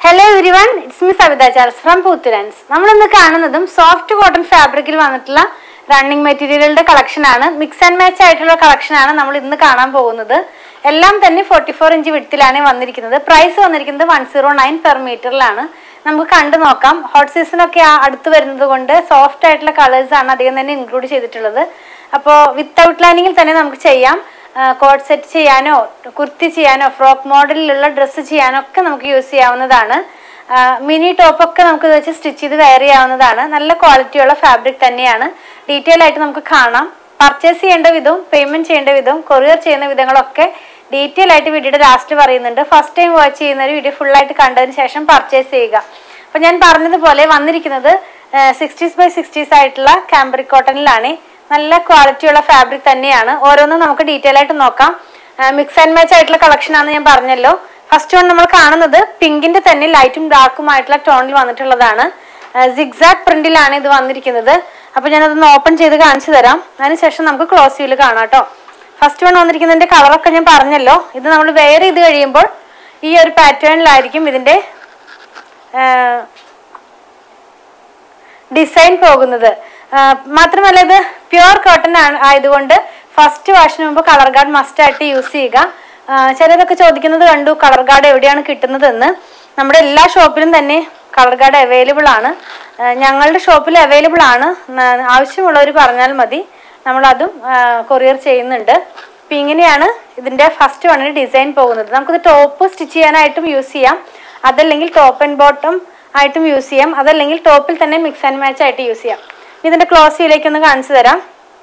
hello everyone it's me Savitha ചാർസ് from Poothurans നമ്മളിന്ന് കാണുന്നതും സോഫ്റ്റ് കോട്ടൺ ഫാബ്രിക്കിൽ വന്നിട്ടുള്ള റണ്ണിങ് മെറ്റീരിയലുകളുടെ കളക്ഷൻ ആണ് മിക്സ് ആൻഡ് മാച്ച് ആയിട്ടുള്ള കളക്ഷൻ ആണ് നമ്മൾ ഇന്ന് കാണാൻ പോകുന്നത് എല്ലാം തന്നെ ഫോർട്ടി ഫോർ ഇഞ്ച് വിടത്തിലാണ് വന്നിരിക്കുന്നത് പ്രൈസ് വന്നിരിക്കുന്നത് വൺ സീറോ നയൻ പെർ മീറ്ററിലാണ് നമുക്ക് കണ്ടു നോക്കാം ഹോട്ട് സീസൺ ഒക്കെ ആ അടുത്ത് വരുന്നത് കൊണ്ട് സോഫ്റ്റ് ആയിട്ടുള്ള കളേഴ്സ് ആണ് അധികം തന്നെ ഇൻക്ലൂഡ് ചെയ്തിട്ടുള്ളത് അപ്പോൾ വിത്തൗട്ട് ലൈനിങ്ങിൽ തന്നെ നമുക്ക് ചെയ്യാം കോട്ട് സെറ്റ് ചെയ്യാനോ കുർത്തി ചെയ്യാനോ ഫ്രോക്ക് മോഡലിലുള്ള ഡ്രസ്സ് ചെയ്യാനോ ഒക്കെ നമുക്ക് യൂസ് ചെയ്യാവുന്നതാണ് മിനി ടോപ്പൊക്കെ നമുക്ക് ഇത് വെച്ച് സ്റ്റിച്ച് ചെയ്ത് വെയർ ചെയ്യാവുന്നതാണ് നല്ല ക്വാളിറ്റിയുള്ള ഫാബ്രിക് തന്നെയാണ് ഡീറ്റെയിൽ ആയിട്ട് നമുക്ക് കാണാം പർച്ചേസ് ചെയ്യേണ്ട വിധവും പേയ്മെന്റ് ചെയ്യേണ്ട വിധവും കൊറിയർ ചെയ്യുന്ന വിധങ്ങളൊക്കെ ഡീറ്റെയിൽ ആയിട്ട് വീഡിയോയുടെ ലാസ്റ്റ് പറയുന്നുണ്ട് ഫസ്റ്റ് ടൈം വാച്ച് ചെയ്യുന്ന ഒരു വീഡിയോ ഫുൾ ആയിട്ട് കണ്ടതിന് ശേഷം പർച്ചേസ് ചെയ്യുക അപ്പൊ ഞാൻ പറഞ്ഞതുപോലെ വന്നിരിക്കുന്നത് സിക്സ്റ്റീസ് ബൈ സിക്സ്റ്റീസ് ആയിട്ടുള്ള കാംബ്രിക് കോട്ടണിലാണ് നല്ല ക്വാളിറ്റിയുള്ള ഫാബ്രിക് തന്നെയാണ് ഓരോന്നും നമുക്ക് ഡീറ്റെയിൽ ആയിട്ട് നോക്കാം മിക്സ് ആൻഡ് മാച്ച് ആയിട്ടുള്ള കളക്ഷൻ ആണെന്ന് ഞാൻ പറഞ്ഞല്ലോ ഫസ്റ്റ് വൺ നമ്മൾ കാണുന്നത് പിങ്കിന്റെ തന്നെ ലൈറ്റും ഡാർക്കും ആയിട്ടുള്ള ടോണിൽ വന്നിട്ടുള്ളതാണ് സിഗ്സാക് പ്രിന്റിലാണ് ഇത് വന്നിരിക്കുന്നത് അപ്പൊ ഞാനതൊന്ന് ഓപ്പൺ ചെയ്ത് കാണിച്ചു തരാം അതിനുശേഷം നമുക്ക് ക്ലോസ് വ്യൂല് കാണാം കേട്ടോ ഫസ്റ്റ് വൺ വന്നിരിക്കുന്നതിന്റെ കളറൊക്കെ ഞാൻ പറഞ്ഞല്ലോ ഇത് നമ്മൾ വെയർ ചെയ്ത് കഴിയുമ്പോൾ ഈ ഒരു പാറ്റേണിലായിരിക്കും ഇതിന്റെ ഡിസൈൻ പോകുന്നത് ആ, മാത്രമല്ല ഇത് പ്യുവർ കോട്ടൺ ആണ് ആയതുകൊണ്ട് ഫസ്റ്റ് വാഷിന് മുമ്പ് കളർ ഗാർഡ് മസ്റ്റ് ആയിട്ട് യൂസ് ചെയ്യുക ആ, ചിലരൊക്കെ ചോദിക്കുന്നത് കണ്ടു കളർ ഗാർഡ് എവിടെയാണ് കിട്ടുന്നതെന്ന് നമ്മുടെ എല്ലാ ഷോപ്പിലും തന്നെ കളർ ഗാർഡ് അവൈലബിൾ ആണ് ആ, ഞങ്ങളുടെ ഷോപ്പിൽ അവൈലബിൾ ആണ് ന- ആവശ്യമുള്ളവർ പറഞ്ഞാൽ മതി നമ്മളതും കൊറിയർ ചെയ്യുന്നുണ്ട് അപ്പം ഇങ്ങനെയാണ് ഇതിന്റെ ഫസ്റ്റ് വണ്ണിന് ഡിസൈൻ പോകുന്നത് നമുക്കിത് ടോപ്പ് സ്റ്റിച്ച് ചെയ്യാനായിട്ടും യൂസ് ചെയ്യാം അതല്ലെങ്കിൽ ടോപ്പ് ആൻഡ് ബോട്ടം ആയിട്ടും യൂസ് ചെയ്യാം അതല്ലെങ്കിൽ ടോപ്പിൽ തന്നെ മിക്സ് ആൻഡ് മാച്ച് ആയിട്ട് യൂസ് ചെയ്യാം ഇതിന്റെ ക്ലോസ് ചെയ്യിലേക്ക് ഒന്ന് കാണിച്ചു തരാം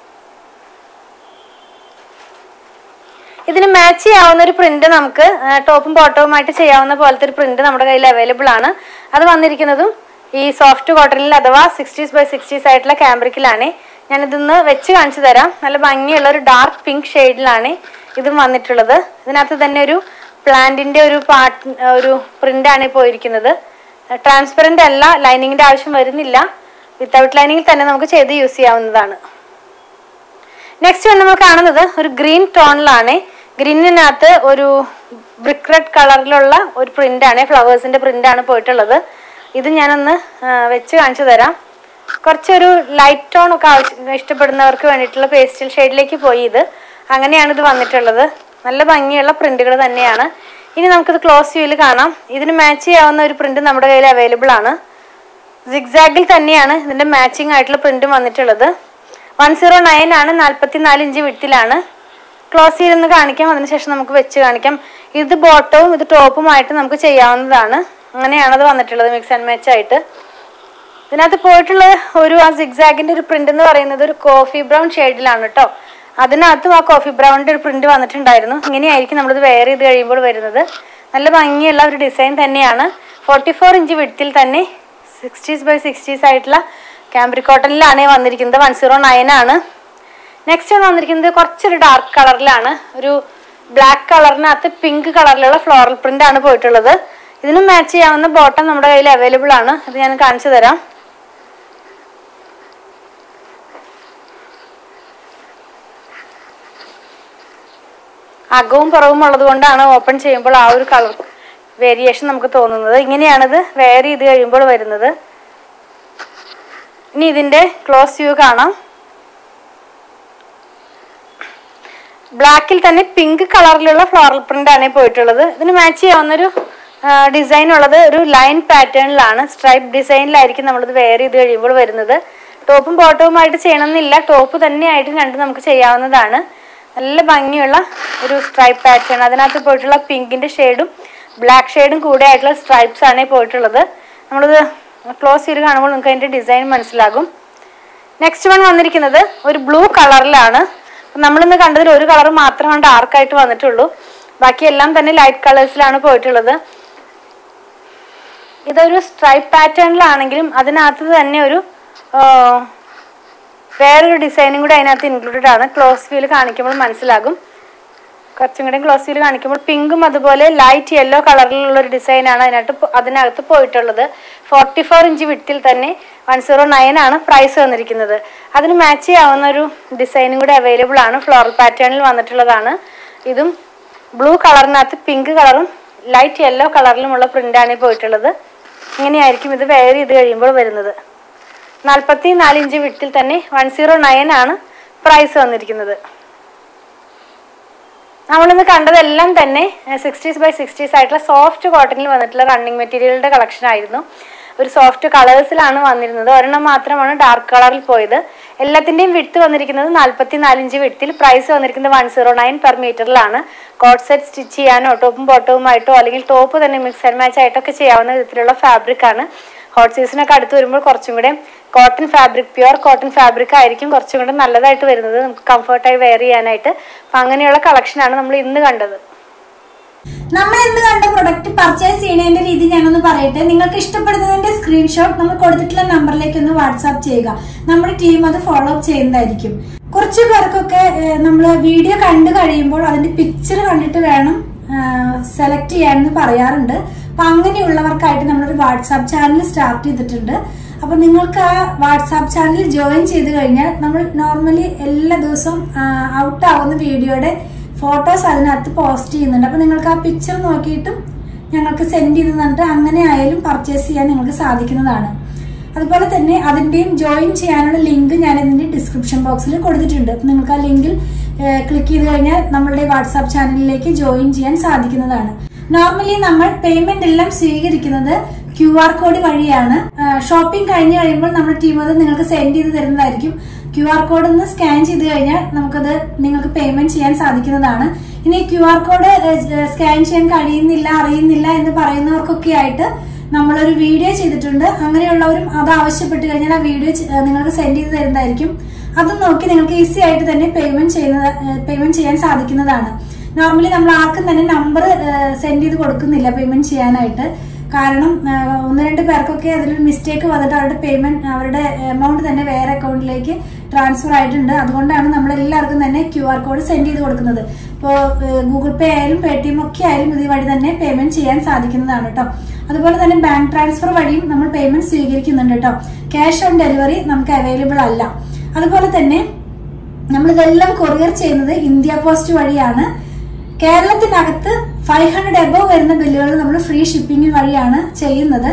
ഇതിന് മാച്ച് ചെയ്യാവുന്ന ഒരു പ്രിന്റ് നമുക്ക് ആ, ടോപ്പും ബോട്ടവുമായിട്ട് ചെയ്യാവുന്ന പോലത്തെ ഒരു പ്രിന്റ് നമ്മുടെ കയ്യിൽ അവൈലബിൾ ആണ് അത് വന്നിരിക്കുന്നതും ഈ സോഫ്റ്റ് കോട്ടണിൽ അഥവാ സിക്സ്റ്റീസ് ബൈ സിക്സ്റ്റീസ് ആയിട്ടുള്ള ക്യാമ്പ്രിക്കിലാണ് ഞാനിതൊന്ന് വെച്ച് കാണിച്ചു തരാം നല്ല ഭംഗിയുള്ള ഒരു ഡാർക്ക് പിങ്ക് ഷെയ്ഡിലാണ് ഇതും വന്നിട്ടുള്ളത് ഇതിനകത്ത് തന്നെ ഒരു പ്ലാന്റിന്റെ ഒരു പാർട്ട് ഒരു പ്രിന്റാണ് പോയിരിക്കുന്നത് ട്രാൻസ്പെറന്റ് അല്ല ലൈനിങ്ങിന്റെ ആവശ്യം വരുന്നില്ല വിത്തൗട്ട് ലൈനിങ്ങിൽ തന്നെ നമുക്ക് ചെയ്ത് യൂസ് ചെയ്യാവുന്നതാണ് നെക്സ്റ്റ് വന്ന് നമ്മൾ കാണുന്നത് ഒരു ഗ്രീൻ ടോണിലാണ് ഗ്രീനിനകത്ത് ഒരു ബ്രിക്ക് റെഡ് കളറിലുള്ള ഒരു പ്രിന്റ് ആണ് ഫ്ലവേഴ്സിന്റെ പ്രിന്റ് ആണ് പോയിട്ടുള്ളത് ഇത് ഞാനൊന്ന് ആ, വെച്ച് കാണിച്ചു തരാം കുറച്ചൊരു ലൈറ്റ് ടോൺ ഒക്കെ ആവശ്യം ഇഷ്ടപ്പെടുന്നവർക്ക് വേണ്ടിയിട്ടുള്ള പേസ്റ്റൽ ഷെയ്ഡിലേക്ക് പോയി ഇത് അങ്ങനെയാണ് ഇത് വന്നിട്ടുള്ളത് നല്ല ഭംഗിയുള്ള പ്രിന്റുകൾ തന്നെയാണ് ഇനി നമുക്കിത് ക്ലോസ് വ്യൂവിൽ കാണാം ഇതിന് മാച്ച് ചെയ്യാവുന്ന ഒരു പ്രിന്റ് നമ്മുടെ കയ്യിൽ അവൈലബിൾ ആണ് സിഗ്സാഗിൽ തന്നെയാണ് ഇതിന്റെ മാച്ചിങ് ആയിട്ടുള്ള പ്രിന്റും വന്നിട്ടുള്ളത് വൺ സീറോ നയൻ ആണ് നാൽപ്പത്തി നാല് ഇഞ്ച് വിട്ടിലാണ് ക്ലോസ് ചെയ്തൊന്ന് കാണിക്കാം അതിനുശേഷം നമുക്ക് വെച്ച് കാണിക്കാം ഇത് ബോട്ടവും ഇത് ടോപ്പുമായിട്ട് നമുക്ക് ചെയ്യാവുന്നതാണ് അങ്ങനെയാണ് അത് വന്നിട്ടുള്ളത് മിക്സ് ആൻഡ് മാച്ച് ആയിട്ട് ഇതിനകത്ത് പോയിട്ടുള്ള ഒരു ആ സിഗ്സാഗിന്റെ ഒരു പ്രിന്റ് എന്ന് പറയുന്നത് ഒരു കോഫി ബ്രൗൺ ഷെയ്ഡിലാണ് കേട്ടോ അതിനകത്തും ആ കോഫി ബ്രൗണിന്റെ ഒരു പ്രിന്റ് വന്നിട്ടുണ്ടായിരുന്നു ഇങ്ങനെയായിരിക്കും നമ്മളിത് വെയർ ചെയ്ത് കഴിയുമ്പോൾ വരുന്നത് നല്ല ഭംഗിയുള്ള ഒരു ഡിസൈൻ തന്നെയാണ് ഫോർട്ടി ഫോർ ഇഞ്ച് വിടത്തിൽ തന്നെ സിക്സ്റ്റീസ് ബൈ സിക്സ്റ്റീസ് ആയിട്ടുള്ള ക്യാമ്പ്രിക് കോട്ടണിലാണ് വന്നിരിക്കുന്നത് വൺ സീറോ നയൻ ആണ് നെക്സ്റ്റ് വന്നിരിക്കുന്നത് കുറച്ചൊരു ഡാർക്ക് കളറിലാണ് ഒരു ബ്ലാക്ക് കളറിനകത്ത് പിങ്ക് കളറിലുള്ള ഫ്ലോറൽ പ്രിന്റ് ആണ് പോയിട്ടുള്ളത് ഇതിനും മാച്ച് ചെയ്യാവുന്ന ബോട്ടം നമ്മുടെ കയ്യിൽ അവൈലബിൾ ആണ് ഇത് ഞാൻ കാണിച്ചു തരാം അകവും പുറവും ഉള്ളത് കൊണ്ടാണ് ഓപ്പൺ ചെയ്യുമ്പോൾ ആ ഒരു കളർ വേരിയേഷൻ നമുക്ക് തോന്നുന്നത് ഇങ്ങനെയാണിത് വെയർ ചെയ്ത് കഴിയുമ്പോൾ വരുന്നത് ഇനി ഇതിന്റെ ക്ലോസ് വ്യൂ കാണാം ബ്ലാക്കിൽ തന്നെ പിങ്ക് കളറിലുള്ള ഫ്ലോറൽ പ്രിന്റ് ആണ് പോയിട്ടുള്ളത് ഇതിന് മാച്ച് ചെയ്യാവുന്നൊരു ഡിസൈൻ ഉള്ളത് ഒരു ലൈൻ പാറ്റേണിലാണ് സ്ട്രൈപ്പ് ഡിസൈനിലായിരിക്കും നമ്മളിത് വെയർ ചെയ്ത് കഴിയുമ്പോൾ വരുന്നത് ടോപ്പും ബോട്ടവുമായിട്ട് ചെയ്യണമെന്നില്ല ടോപ്പ് തന്നെയായിട്ട് രണ്ട് നമുക്ക് ചെയ്യാവുന്നതാണ് നല്ല ഭംഗിയുള്ള ഒരു സ്ട്രൈപ്പ് പാറ്റേൺ അതിനകത്ത് പോയിട്ടുള്ള പിങ്കിന്റെ ഷെയ്ഡും ബ്ലാക്ക് ഷെയ്ഡും കൂടെ ആയിട്ടുള്ള സ്ട്രൈപ്സ് ആണ് പോയിട്ടുള്ളത് നമ്മളിത് ക്ലോസ് ചെയ്ത് കാണുമ്പോൾ നിങ്ങൾക്ക് അതിന്റെ ഡിസൈൻ മനസ്സിലാകും നെക്സ്റ്റ് വൺ വന്നിരിക്കുന്നത് ഒരു ബ്ലൂ കളറിലാണ് നമ്മളിന്ന് കണ്ടതിൽ ഒരു കളർ മാത്രമാണ് ഡാർക്ക് ആയിട്ട് വന്നിട്ടുള്ളൂ ബാക്കി എല്ലാം തന്നെ ലൈറ്റ് കളേഴ്സിലാണ് പോയിട്ടുള്ളത് ഇതൊരു സ്ട്രൈപ്പ് പാറ്റേണിലാണെങ്കിലും അതിനകത്ത് തന്നെ ഒരു ആ, വേറൊരു ഡിസൈനും കൂടി അതിനകത്ത് ഇൻക്ലൂഡഡ് ആണ് ക്ലോസ് വ്യൂല് കാണിക്കുമ്പോൾ മനസ്സിലാകും കുറച്ചും കൂടി ക്ലോസ് വ്യൂല് കാണിക്കുമ്പോൾ പിങ്കും അതുപോലെ ലൈറ്റ് യെല്ലോ കളറിലുള്ള ഒരു ഡിസൈനാണ് അതിനകത്ത് പോ- അതിനകത്ത് പോയിട്ടുള്ളത് ഫോർട്ടി ഫോർ ഇഞ്ച് വിട്ടിൽ തന്നെ വൺ സീറോ നയൻ ആണ് പ്രൈസ് വന്നിരിക്കുന്നത് അതിന് മാച്ച് ചെയ്യാവുന്ന ഒരു ഡിസൈനും കൂടി അവൈലബിൾ ആണ് ഫ്ലോറൽ പാറ്റേണിൽ വന്നിട്ടുള്ളതാണ് ഇതും ബ്ലൂ കളറിനകത്ത് പിങ്ക് കളറും ലൈറ്റ് യെല്ലോ കളറിലുമുള്ള പ്രിൻ്റാണ് ഈ പോയിട്ടുള്ളത് ഇങ്ങനെയായിരിക്കും ഇത് വെയർ ചെയ്ത് കഴിയുമ്പോൾ വരുന്നത് നാൽപ്പത്തി നാല് ഇഞ്ച് വിട്ടിൽ തന്നെ വൺ സീറോ നയൻ ആണ് പ്രൈസ് വന്നിരിക്കുന്നത് നമ്മളിന്ന് കണ്ടതെല്ലാം തന്നെ സിക്സ്റ്റീസ് ബൈ സിക്സ്റ്റീസ് ആയിട്ടുള്ള സോഫ്റ്റ് കോട്ടണിൽ വന്നിട്ടുള്ള റണ്ണിങ് മെറ്റീരിയലിന്റെ കളക്ഷൻ ആയിരുന്നു ഒരു സോഫ്റ്റ് കളേഴ്സിലാണ് വന്നിരുന്നത് ഒരെണ്ണം മാത്രമാണ് ഡാർക്ക് കളറിൽ പോയത് എല്ലാത്തിന്റെയും വിട്ട് വന്നിരിക്കുന്നത് നാൽപ്പത്തി നാലിഞ്ച് വിട്ടിൽ പ്രൈസ് വന്നിരിക്കുന്നത് വൺ സീറോ നയൻ പെർ മീറ്ററിലാണ് കോട്ട് സെറ്റ് സ്റ്റിച്ച് ചെയ്യാനോ ടോപ്പും ബോട്ടവുമായിട്ടോ അല്ലെങ്കിൽ ടോപ്പ് തന്നെ മിക്സ് ആൻഡ് മാച്ച് ആയിട്ടൊക്കെ ചെയ്യാവുന്ന വിധത്തിലുള്ള ഫാബ്രിക് ആണ് ഹോട്ട് സീസണൊക്കെ അടുത്ത് വരുമ്പോൾ കുറച്ചും കൂടെ cotton fabric pure cotton fabric ആയിരിക്കും കുറച്ചും കൂടെ നല്ലതായിട്ട് വരുന്നത് നമുക്ക് കംഫർട്ടായി വെയർ ചെയ്യാനായിട്ട് അപ്പം അങ്ങനെയുള്ള കളക്ഷനാണ് നമ്മൾ ഇന്ന് കണ്ടത് നമ്മൾ ഇന്ന് കണ്ട പ്രൊഡക്റ്റ് പർച്ചേസ് ചെയ്യുന്നതിന്റെ രീതി ഞാനൊന്ന് പറയട്ടെ നിങ്ങൾക്ക് ഇഷ്ടപ്പെടുന്നതിന്റെ സ്ക്രീൻഷോട്ട് നമ്മൾ കൊടുത്തിട്ടുള്ള നമ്പറിലേക്ക് ഒന്ന് വാട്സാപ്പ് ചെയ്യുക നമ്മുടെ ടീം അത് ഫോളോ അപ്പ് ചെയ്യുന്നതായിരിക്കും കുറച്ച് പേർക്കൊക്കെ നമ്മൾ വീഡിയോ കണ്ടു കഴിയുമ്പോൾ അതിന്റെ പിക്ചർ കണ്ടിട്ട് വേണം സെലക്ട് ചെയ്യാനെന്ന് പറയാറുണ്ട് അപ്പൊ അങ്ങനെയുള്ളവർക്കായിട്ട് നമ്മളൊരു വാട്സാപ്പ് ചാനൽ സ്റ്റാർട്ട് ചെയ്തിട്ടുണ്ട് അപ്പൊ നിങ്ങൾക്ക് ആ വാട്സാപ്പ് ചാനൽ ജോയിൻ ചെയ്ത് കഴിഞ്ഞാൽ നമ്മൾ നോർമലി എല്ലാ ദിവസവും ഔട്ട് ആവുന്ന വീഡിയോയുടെ ഫോട്ടോസ് അതിനകത്ത് പോസ്റ്റ് ചെയ്യുന്നുണ്ട് അപ്പൊ നിങ്ങൾക്ക് ആ പിക്ചർ നോക്കിയിട്ടും ഞങ്ങൾക്ക് സെൻഡ് ചെയ്ത് തന്നിട്ട് അങ്ങനെ ആയാലും പർച്ചേസ് ചെയ്യാൻ നിങ്ങൾക്ക് സാധിക്കുന്നതാണ് അതുപോലെ തന്നെ അതിന്റെയും ജോയിൻ ചെയ്യാനുള്ള ലിങ്ക് ഞാൻ ഇതിന്റെ ഡിസ്ക്രിപ്ഷൻ ബോക്സിൽ കൊടുത്തിട്ടുണ്ട് അപ്പൊ നിങ്ങൾക്ക് ആ ലിങ്കിൽ ക്ലിക്ക് ചെയ്ത് കഴിഞ്ഞാൽ നമ്മളുടെ വാട്സാപ്പ് ചാനലിലേക്ക് ജോയിൻ ചെയ്യാൻ സാധിക്കുന്നതാണ് നോർമലി നമ്മൾ പേയ്മെന്റ് എല്ലാം സ്വീകരിക്കുന്നത് ക്യു ആർ കോഡ് വഴിയാണ് ഷോപ്പിംഗ് കഴിഞ്ഞ് കഴിയുമ്പോൾ നമ്മുടെ ടീം അത് നിങ്ങൾക്ക് സെൻഡ് ചെയ്ത് തരുന്നതായിരിക്കും ക്യു ആർ കോഡ് ഒന്ന് സ്കാൻ ചെയ്ത് കഴിഞ്ഞാൽ നമുക്കത് നിങ്ങൾക്ക് പേയ്മെന്റ് ചെയ്യാൻ സാധിക്കുന്നതാണ് ഇനി ക്യു ആർ കോഡ് സ്കാൻ ചെയ്യാൻ കഴിയുന്നില്ല അറിയുന്നില്ല എന്ന് പറയുന്നവർക്കൊക്കെ ആയിട്ട് നമ്മളൊരു വീഡിയോ ചെയ്തിട്ടുണ്ട് അങ്ങനെയുള്ളവരും അത് ആവശ്യപ്പെട്ട് കഴിഞ്ഞാൽ ആ വീഡിയോ നിങ്ങൾക്ക് സെൻഡ് ചെയ്ത് തരുന്നതായിരിക്കും അത് നോക്കി നിങ്ങൾക്ക് ഈസി ആയിട്ട് തന്നെ പേയ്മെന്റ് ചെയ്യുന്നത് പേയ്മെന്റ് ചെയ്യാൻ സാധിക്കുന്നതാണ് നോർമലി നമ്മൾ ആർക്കും തന്നെ നമ്പർ സെൻഡ് ചെയ്ത് കൊടുക്കുന്നില്ല പേയ്മെന്റ് ചെയ്യാനായിട്ട് കാരണം ഒന്ന് രണ്ട് പേർക്കൊക്കെ അതിലൊരു മിസ്റ്റേക്ക് വന്നിട്ട് അവരുടെ പേയ്മെന്റ് അവരുടെ എമൗണ്ട് തന്നെ വേറെ അക്കൗണ്ടിലേക്ക് ട്രാൻസ്ഫർ ആയിട്ടുണ്ട് അതുകൊണ്ടാണ് നമ്മൾ എല്ലാവർക്കും തന്നെ ക്യു ആർ കോഡ് സെൻഡ് ചെയ്ത് കൊടുക്കുന്നത് ഇപ്പോൾ ഗൂഗിൾ പേ ആയാലും പേ ടി എം ഒക്കെ ആയാലും ഇത് വഴി തന്നെ പേയ്മെന്റ് ചെയ്യാൻ സാധിക്കുന്നതാണ് കേട്ടോ അതുപോലെ തന്നെ ബാങ്ക് ട്രാൻസ്ഫർ വഴിയും നമ്മൾ പേയ്മെന്റ് സ്വീകരിക്കുന്നുണ്ട് കേട്ടോ ക്യാഷ് ഓൺ ഡെലിവറി നമുക്ക് അവൈലബിൾ അല്ല അതുപോലെ തന്നെ നമ്മൾ ഇതെല്ലാം കൊറിയർ ചെയ്യുന്നത് ഇന്ത്യ പോസ്റ്റ് വഴിയാണ് കേരളത്തിനകത്ത് ഫൈവ് ഹൺഡ്രഡ് എബവ് വരുന്ന ബില്ലുകൾ നമ്മൾ ഫ്രീ ഷിപ്പിംഗ് വഴിയാണ് ചെയ്യുന്നത്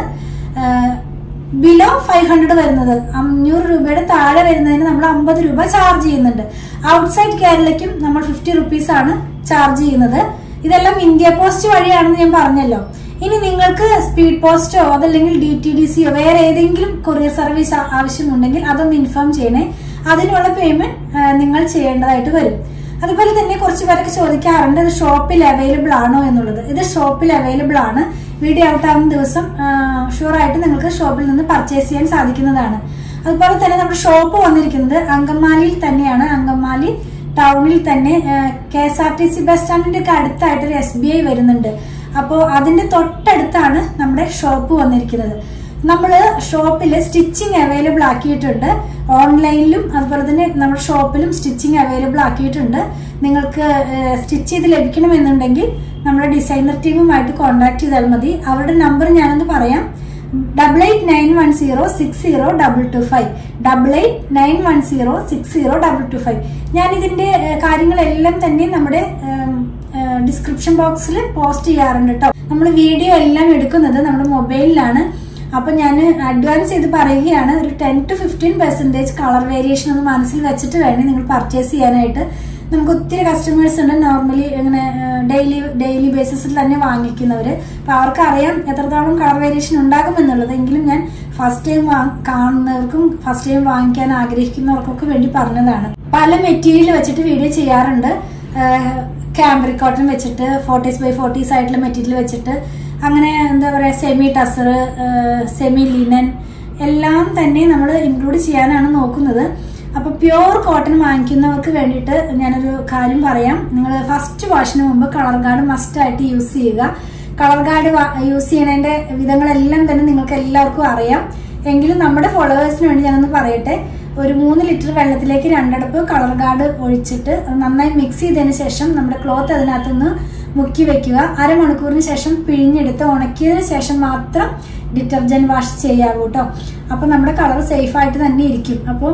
ബിലോ ഫൈവ് ഹൺഡ്രഡ് വരുന്നത് അഞ്ഞൂറ് രൂപയുടെ താഴെ വരുന്നതിന് നമ്മൾ അമ്പത് രൂപ ചാർജ് ചെയ്യുന്നുണ്ട് ഔട്ട്സൈഡ് കേരളയ്ക്കും നമ്മൾ ഫിഫ്റ്റി റുപ്പീസ് ആണ് ചാർജ് ചെയ്യുന്നത് ഇതെല്ലാം ഇന്ത്യ പോസ്റ്റ് വഴിയാണെന്ന് ഞാൻ പറഞ്ഞല്ലോ ഇനി നിങ്ങൾക്ക് സ്പീഡ് പോസ്റ്റോ അതല്ലെങ്കിൽ ഡി ടി ഡി സിയോ വേറെ ഏതെങ്കിലും കൊറിയർ സർവീസ് ആവശ്യമുണ്ടെങ്കിൽ അതൊന്ന് ഇൻഫോം ചെയ്യണേ അതിനുള്ള പേയ്മെന്റ് നിങ്ങൾ ചെയ്യേണ്ടതായിട്ട് വരും അതുപോലെ തന്നെ കുറച്ച് പേരൊക്കെ ചോദിക്കാറുണ്ട് ഇത് ഷോപ്പിൽ അവൈലബിൾ ആണോ എന്നുള്ളത് ഇത് ഷോപ്പിൽ അവൈലബിൾ ആണ് വീഡിയോ ഔട്ട് ആവുന്ന ദിവസം ഷുവർ ആയിട്ട് നിങ്ങൾക്ക് ഷോപ്പിൽ നിന്ന് പർച്ചേസ് ചെയ്യാൻ സാധിക്കുന്നതാണ് അതുപോലെ തന്നെ നമ്മുടെ ഷോപ്പ് വന്നിരിക്കുന്നത് അങ്കമാലിയിൽ തന്നെയാണ് അങ്കമാലി ടൗണിൽ തന്നെ K S R T C bus സ്റ്റാൻഡിന്റെ ഒക്കെ അടുത്തായിട്ട് ഒരു എസ് ബി ഐ വരുന്നുണ്ട് അപ്പോൾ അതിന്റെ തൊട്ടടുത്താണ് നമ്മുടെ ഷോപ്പ് വന്നിരിക്കുന്നത് നമ്മൾ ഷോപ്പിൽ സ്റ്റിച്ചിങ് അവൈലബിൾ ആക്കിയിട്ടുണ്ട് ഓൺലൈനിലും അതുപോലെ തന്നെ നമ്മുടെ ഷോപ്പിലും സ്റ്റിച്ചിങ് അവൈലബിൾ ആക്കിയിട്ടുണ്ട് നിങ്ങൾക്ക് സ്റ്റിച്ച് ചെയ്ത് ലഭിക്കണമെന്നുണ്ടെങ്കിൽ നമ്മുടെ ഡിസൈനർ ടീമുമായിട്ട് കോൺടാക്ട് ചെയ്താൽ മതി അവരുടെ നമ്പർ ഞാനൊന്ന് പറയാം double eight nine one zero six zero double two five double eight nine one zero six zero double two five ഞാൻ ഇതിന്റെ കാര്യങ്ങളെല്ലാം തന്നെ നമ്മുടെ ഡിസ്ക്രിപ്ഷൻ ബോക്സിൽ പോസ്റ്റ് ചെയ്യാറുണ്ട് കേട്ടോ നമ്മൾ വീഡിയോ എല്ലാം എടുക്കുന്നത് നമ്മുടെ മൊബൈലിലാണ് അപ്പൊ ഞാൻ അഡ്വാൻസ് ചെയ്ത് പറയുകയാണ് ഒരു ten to fifteen percentage colour variation ഒന്ന് മനസ്സിൽ വെച്ചിട്ട് വേണേ നിങ്ങൾ പർച്ചേസ് ചെയ്യാനായിട്ട് നമുക്ക് ഒത്തിരി കസ്റ്റമേഴ്സ് ഉണ്ട് നോർമലി ഇങ്ങനെ ഡെയിലി ഡെയിലി ബേസിസിൽ തന്നെ വാങ്ങിക്കുന്നവര് അപ്പൊ അവർക്ക് അറിയാം എത്രത്തോളം കളർ വേരിയേഷൻ ഉണ്ടാകും എന്നുള്ളത് എങ്കിലും ഞാൻ ഫസ്റ്റ് ടൈം കാണുന്നവർക്കും ഫസ്റ്റ് ടൈം വാങ്ങിക്കാൻ ആഗ്രഹിക്കുന്നവർക്കൊക്കെ വേണ്ടി പറഞ്ഞതാണ് പല മെറ്റീരിയൽ വെച്ചിട്ട് വീഡിയോ ചെയ്യാറുണ്ട് ക്യാമ്പ്രിക് കോട്ടൺ വെച്ചിട്ട് ഫോർട്ടീസ് ബൈ ഫോർട്ടീസ് ആയിട്ടുള്ള മെറ്റീരിയൽ വെച്ചിട്ട് അങ്ങനെ എന്താ പറയാ സെമി ടസർ സെമി ലിനൻ എല്ലാം തന്നെ നമ്മൾ ഇൻക്ലൂഡ് ചെയ്യാനാണ് നോക്കുന്നത് അപ്പൊ പ്യുവർ കോട്ടൺ വാങ്ങിക്കുന്നവർക്ക് വേണ്ടിയിട്ട് ഞാനൊരു കാര്യം പറയാം നിങ്ങൾ ഫസ്റ്റ് വാഷിന് മുമ്പ് കളർ ഗാർഡ് മസ്റ്റ് ആയിട്ട് യൂസ് ചെയ്യുക കളർ ഗാർഡ് യൂസ് ചെയ്യുന്നതിന്റെ വിധങ്ങളെല്ലാം തന്നെ നിങ്ങൾക്ക് എല്ലാവർക്കും അറിയാം എങ്കിലും നമ്മുടെ ഫോളോവേഴ്സിന് വേണ്ടി ഞാനൊന്ന് പറയട്ടെ ഒരു മൂന്ന് ലിറ്റർ വെള്ളത്തിലേക്ക് രണ്ടടപ്പ് കളർ ഗാർഡ് ഒഴിച്ചിട്ട് അത് നന്നായി മിക്സ് ചെയ്തതിന് ശേഷം നമ്മുടെ ക്ലോത്ത് അതിനകത്തുനിന്ന് മുക്കി വെക്കുക അരമണിക്കൂറിന് ശേഷം പിഴിഞ്ഞെടുത്ത് ഉണക്കിയതിന് ശേഷം മാത്രം ഡിറ്റർജന്റ് വാഷ് ചെയ്യാവൂ കേട്ടോ അപ്പൊ നമ്മുടെ കളർ സേഫ് ആയിട്ട് തന്നെ ഇരിക്കും അപ്പോൾ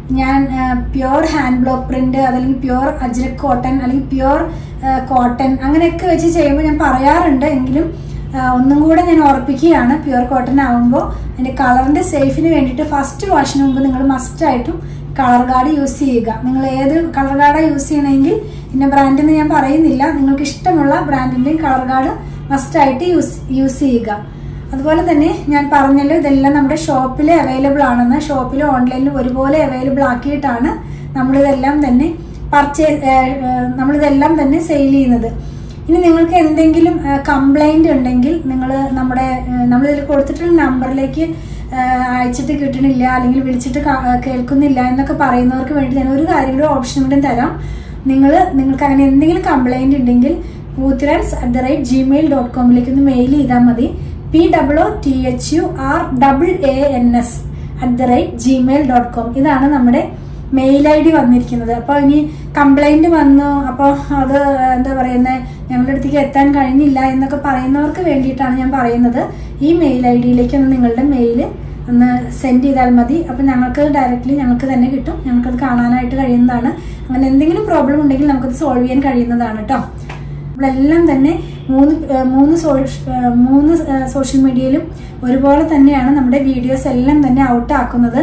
ഞാൻ പ്യുവർ ഹാൻഡ് ബ്ലോക്ക് പ്രിന്റ് അതല്ലെങ്കിൽ പ്യുവർ അജ്രക് കോട്ടൺ അല്ലെങ്കിൽ പ്യുവർ കോട്ടൺ അങ്ങനെയൊക്കെ വെച്ച് ചെയ്യുമ്പോൾ ഞാൻ പറയാറുണ്ട് എങ്കിലും ആ, ഒന്നും കൂടെ ഞാൻ ഓർപ്പിക്കുകയാണ് പ്യുവർ കോട്ടൺ ആകുമ്പോൾ അതിന്റെ കളറിന്റെ സേഫിന് വേണ്ടിയിട്ട് ഫസ്റ്റ് വാഷിന് മുമ്പ് നിങ്ങൾ മസ്റ്റായിട്ടും കളർ ഗാർഡ് യൂസ് ചെയ്യുക നിങ്ങൾ ഏത് കളർ ഗാർഡാണ് യൂസ് ചെയ്യണമെങ്കിൽ ഇന്ന ബ്രാൻഡ് എന്ന് ഞാൻ പറയുന്നില്ല നിങ്ങൾക്ക് ഇഷ്ടമുള്ള ബ്രാൻഡിന്റെയും കളർ ഗാർഡ് മസ്റ്റായിട്ട് യൂസ് യൂസ് ചെയ്യുക അതുപോലെ തന്നെ ഞാൻ പറഞ്ഞല്ലോ ഇതെല്ലാം നമ്മുടെ ഷോപ്പിൽ അവൈലബിൾ ആണെന്ന് ഷോപ്പിലും ഓൺലൈനിലും ഒരുപോലെ അവൈലബിൾ ആക്കിയിട്ടാണ് നമ്മളിതെല്ലാം തന്നെ പർച്ചേസ് നമ്മളിതെല്ലാം തന്നെ സെയിൽ ചെയ്യുന്നത് ഇനി നിങ്ങൾക്ക് എന്തെങ്കിലും കംപ്ലൈന്റ് ഉണ്ടെങ്കിൽ നിങ്ങൾ നമ്മുടെ ഏഹ്, നമ്മളിതിൽ കൊടുത്തിട്ടുള്ള നമ്പറിലേക്ക് ഏഹ്, അയച്ചിട്ട് കിട്ടണില്ല അല്ലെങ്കിൽ വിളിച്ചിട്ട് ക- ഏഹ്, കേൾക്കുന്നില്ല എന്നൊക്കെ പറയുന്നവർക്ക് വേണ്ടി ഞാൻ ഒരു കാര്യം കൂടെ ഓപ്ഷൻ കൂടെ തരാം നിങ്ങൾ നിങ്ങൾക്ക് അങ്ങനെ എന്തെങ്കിലും കംപ്ലൈന്റ് ഉണ്ടെങ്കിൽ Poothurans at the rate Gmail dot കോമിലേക്ക് ഒന്ന് മെയിൽ ചെയ്താൽ മതി P W T H U R double A N S at the rate Gmail dot com ഇതാണ് നമ്മുടെ മെയിൽ ഐ ഡി വന്നിരിക്കുന്നത് അപ്പോൾ ഇനി കംപ്ലൈന്റ് വന്നു അപ്പോൾ അത് എന്താ പറയുന്നത് ഞങ്ങളുടെ അടുത്തേക്ക് എത്താൻ കഴിഞ്ഞില്ല എന്നൊക്കെ പറയുന്നവർക്ക് വേണ്ടിയിട്ടാണ് ഞാൻ പറയുന്നത് ഈ മെയിൽ ഐ ഡിയിലേക്ക് ഒന്ന് നിങ്ങളുടെ മെയിൽ ഒന്ന് സെൻഡ് ചെയ്താൽ മതി അപ്പം ഞങ്ങൾക്ക് ഡയറക്റ്റ്ലി ഞങ്ങൾക്ക് തന്നെ കിട്ടും ഞങ്ങൾക്കത് കാണാനായിട്ട് കഴിയുന്നതാണ് അങ്ങനെ എന്തെങ്കിലും പ്രോബ്ലം ഉണ്ടെങ്കിൽ നമുക്കത് സോൾവ് ചെയ്യാൻ കഴിയുന്നതാണ് കേട്ടോ നമ്മളെല്ലാം തന്നെ മൂന്ന് ഏഹ് മൂന്ന് സോഷ്യ- ഏഹ് മൂന്ന് ഏഹ് സോഷ്യൽ മീഡിയയിലും ഒരുപോലെ തന്നെയാണ് നമ്മുടെ വീഡിയോസ് എല്ലാം തന്നെ ഔട്ട് ആക്കുന്നത്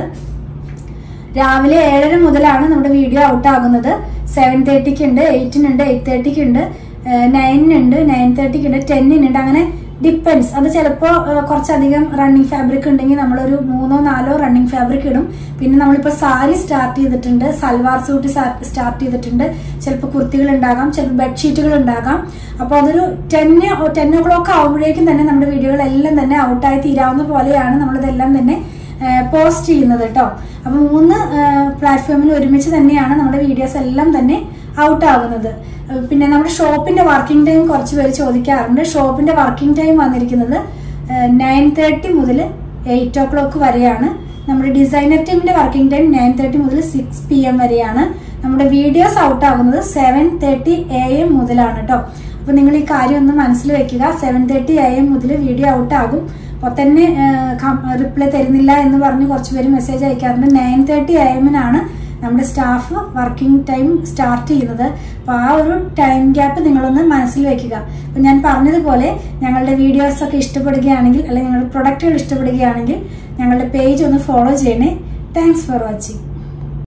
രാവിലെ ഏഴര മുതലാണ് നമ്മുടെ വീഡിയോ ഔട്ട് ആകുന്നത് സെവൻ തേർട്ടിക്ക് ഉണ്ട് എയ്റ്റിനുണ്ട് എയ്റ്റ് തേർട്ടിക്ക് ഉണ്ട് നയനിനുണ്ട് നയൻ തേർട്ടിക്ക് ഉണ്ട് ടെന്നിനുണ്ട് അങ്ങനെ ഡിപ്പെൻസ് അത് ചിലപ്പോൾ കുറച്ചധികം റണ്ണിങ് ഫാബ്രിക് ഉണ്ടെങ്കിൽ നമ്മളൊരു മൂന്നോ നാലോ റണ്ണിങ് ഫാബ്രിക് ഇടും പിന്നെ നമ്മളിപ്പോൾ സാരി സ്റ്റാർട്ട് ചെയ്തിട്ടുണ്ട് സൽവാർ സൂട്ട് സ്റ്റാർട്ട് ചെയ്തിട്ടുണ്ട് ചിലപ്പോൾ കുർത്തികൾ ഉണ്ടാകാം ചിലപ്പോൾ ബെഡ്ഷീറ്റുകൾ ഉണ്ടാകാം അപ്പോൾ അതൊരു ടെൻ ടെൻ ഓ ക്ലോക്ക് ആകുമ്പോഴേക്കും തന്നെ നമ്മുടെ വീഡിയോകളെല്ലാം തന്നെ ഔട്ടായി തീരാവുന്ന പോലെയാണ് നമ്മളിതെല്ലാം തന്നെ പോസ്റ്റ് ചെയ്യുന്നത് കേട്ടോ അപ്പൊ മൂന്ന് പ്ലാറ്റ്ഫോമിൽ ഒരുമിച്ച് തന്നെയാണ് നമ്മുടെ വീഡിയോസ് എല്ലാം തന്നെ ഔട്ട് ആകുന്നത് ഏഹ് പിന്നെ നമ്മുടെ ഷോപ്പിന്റെ വർക്കിംഗ് ടൈം കുറച്ച് പേര് ചോദിക്കാറുണ്ട് ഷോപ്പിന്റെ വർക്കിംഗ് ടൈം വന്നിരിക്കുന്നത് നയൻ തേർട്ടി മുതൽ എയ്റ്റ് ഓ ക്ലോക്ക് വരെയാണ് നമ്മുടെ ഡിസൈനർ ടീമിന്റെ വർക്കിംഗ് ടൈം നയൻ തേർട്ടി മുതൽ സിക്സ് പി എം വരെയാണ് നമ്മുടെ വീഡിയോസ് ഔട്ട് ആകുന്നത് സെവൻ തേർട്ടി എ എം മുതലാണ് കേട്ടോ അപ്പൊ നിങ്ങൾ ഈ കാര്യം ഒന്ന് മനസ്സിൽ വെക്കുക സെവൻ തേർട്ടി എ എം മുതൽ വീഡിയോ ഔട്ട് ആകും അപ്പോൾ തന്നെ റിപ്ലൈ തരുന്നില്ല എന്ന് പറഞ്ഞ് കുറച്ച് പേര് മെസ്സേജ് അയക്കാറുണ്ട് നയൻ തേർട്ടി എ എമ്മിനാണ് നമ്മുടെ സ്റ്റാഫ് വർക്കിംഗ് ടൈം സ്റ്റാർട്ട് ചെയ്യുന്നത് അപ്പോൾ ആ ഒരു ടൈം ഗ്യാപ്പ് നിങ്ങളൊന്ന് മനസ്സിൽ വെക്കുക അപ്പം ഞാൻ പറഞ്ഞതുപോലെ ഞങ്ങളുടെ വീഡിയോസ് ഒക്കെ ഇഷ്ടപ്പെടുകയാണെങ്കിൽ അല്ലെങ്കിൽ ഞങ്ങളുടെ പ്രൊഡക്റ്റുകൾ ഇഷ്ടപ്പെടുകയാണെങ്കിൽ ഞങ്ങളുടെ പേജ് ഒന്ന് ഫോളോ ചെയ്യണേ താങ്ക്സ് ഫോർ വാച്ചിങ്